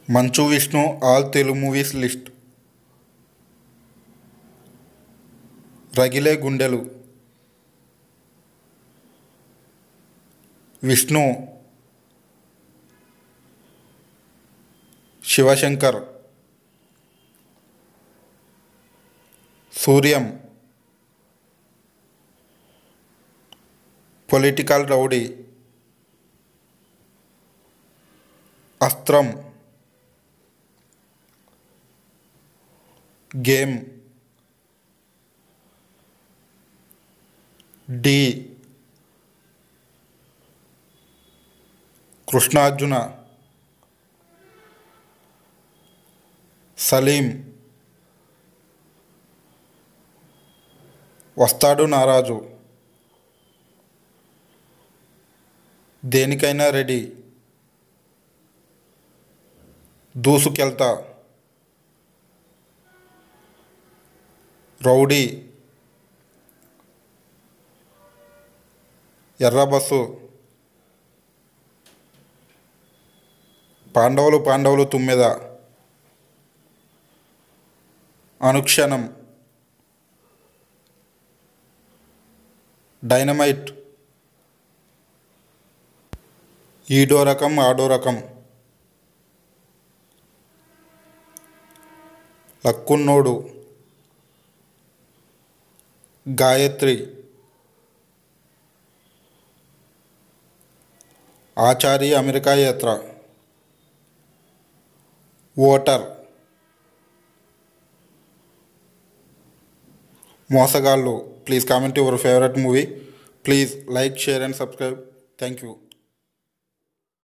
మంచు Vishnu all Telugu movies list Ragile Gundelu Vishnu Shivashankar Suryam political rowdy Astram game Dhee Krishnarjuna Saleem Vastadu Naa Raju Denikaina ready Dhoosukeltha rowdy Erra bus Pandavulu Pandavulu Tummeda Anukshanam dynamite Eedo Rakam Aado Rakam Luckunnodu Gayatri Achari America Yatra voter Mosagallu please comment your favourite movie please like share and subscribe thank you